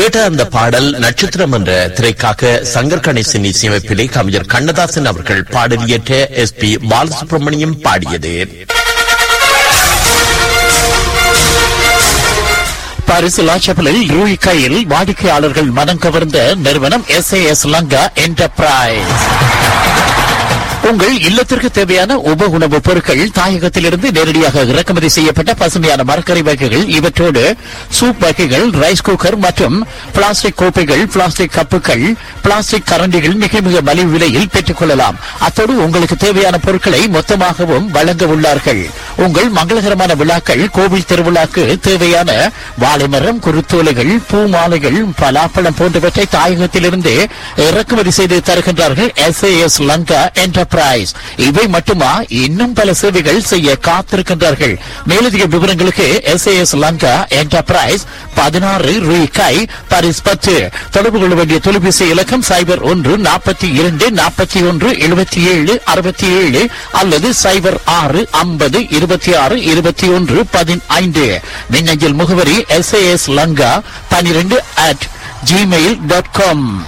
கேட்ட அந்த பாடல் நட்சத்திரம் என்ற திரைக்காக சங்கர் கணேசன் இசையமைப்பிலே கவிஞர் கண்ணதாசன் அவர்கள் பாடலியற்ற எஸ் பி பாலசுப்ரமணியம் பாடியது பாரிஸ் லாச்சபலில் யூரிகாயில் வாடிக்கையாளர்கள் மனம் கவர்ந்த நிறுவனம் S A S Lanka enterprise உங்கள் இல்லத்திற்கு தேவையான உப உணவுப் பொருட்கள் தாயகத்திலிருந்து நேரடியாக இறக்குமதி செய்யப்பட்ட பசுமையான மரக்கறி வகைகள் இவற்றோடு சூப் வகைகள் ரைஸ் குக்கர் மற்றும் பிளாஸ்டிக் கோப்பைகள் பிளாஸ்டிக் கப்புகள் பிளாஸ்டிக் கரண்டிகள் மிக மிக மலிவு விலையில் பெற்றுக் கொள்ளலாம் அத்தோடு உங்களுக்கு தேவையான பொருட்களை மொத்தமாகவும் வழங்க உள்ளார்கள் உங்கள் மங்களகரமான விழாக்கள் கோவில் திருவிழாக்கு தேவையான வாழைமரம் குருத்தோலைகள் பூ மாலைகள் பலாப்பழம் போன்றவற்றை தாயகத்திலிருந்து இறக்குமதி செய்து தருகின்றார்கள் எஸ் எஸ் லங்கா என்டர்பிரைஸ் இவை மட்டுமா இன்னும் பல சேவைகள் செய்ய காத்திருக்கின்றார்கள் மேலதிக விவரங்களுக்கு எஸ் எஸ் லங்கா என்டர்பிரைஸ் பதினாறு ரூபாய் பாரிஸ் பத்து தொடர்பு கொள்ள வேண்டிய தொலைபேசி இலக்கம் சைபர் ஒன்று நாற்பத்தி இரண்டு நாற்பத்தி ஒன்று எழுபத்தி ஏழு அறுபத்தி ஏழு அல்லது சைபர் ஆறு ஐம்பது இருபத்தி ஆறு இருபத்தி ஒன்று பதினைந்து மின்னஞ்சல் முகவரி எஸ் எஸ் லங்கா பனிரெண்டு அட் ஜிமெயில் டாட் காம்